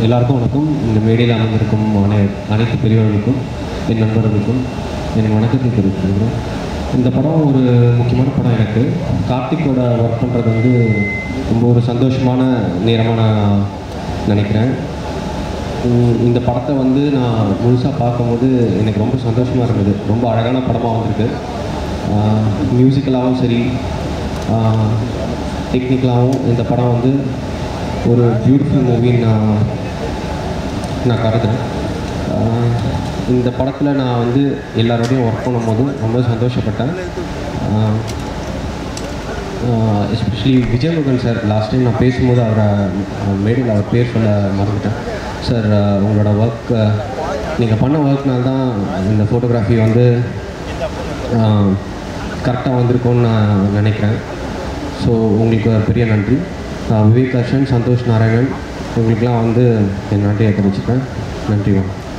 எல்லாருக்கும் வணக்கம் இந்த மேடையில் அமர்ந்திருக்கும் அனை அனைத்து பெரியவர்களுக்கும் என் நண்பர்களுக்கும் என் வணக்கத்தை தெரிவித்துக்கிறேன் இந்த படம் ஒரு முக்கியமான படம் எனக்கு கார்த்திக்கோட ஒர்க் பண்ணுறது வந்து ரொம்ப ஒரு சந்தோஷமான நேரமாக நான் நினைக்கிறேன் உம், இந்த படத்தை வந்து நான் முழுசாக பார்க்கும்போது எனக்கு ரொம்ப சந்தோஷமாக இருந்தது ரொம்ப அழகான படமாக வந்திருக்கு மியூசிக்கலாகவும் சரி டெக்னிக்கலாகவும் இந்த படம் வந்து ஒரு பியூட்டிஃபுல் மூவின்னு நான் நான் கருதுறேன் ஆஹ் இந்த படத்தில் நான் வந்து எல்லாரோடையும் ஒர்க் பண்ணும்போது ரொம்ப சந்தோஷப்பட்டேன் especially Vijayamurugan sir last time நான் பேசும்போது அவரை மேடையில் அவர் பேர் சொல்ல மறந்துட்டேன் சார் உங்களோட ஒர்க் நீங்கள் பண்ண ஒர்க்னால தான் இந்த ஃபோட்டோகிராஃபி வந்து கரெக்டாக வந்திருக்கும்னு நான் நினைக்கிறேன் ஸோ உங்களுக்கு ஒரு பெரிய நன்றி ஆஹ் விவேக் அர்ஷன் சந்தோஷ் நாராயணன் இவங்களுக்கெல்லாம் வந்து என் நன்றியை தெரிவிச்சுக்கிறேன் நன்றி வணக்கம்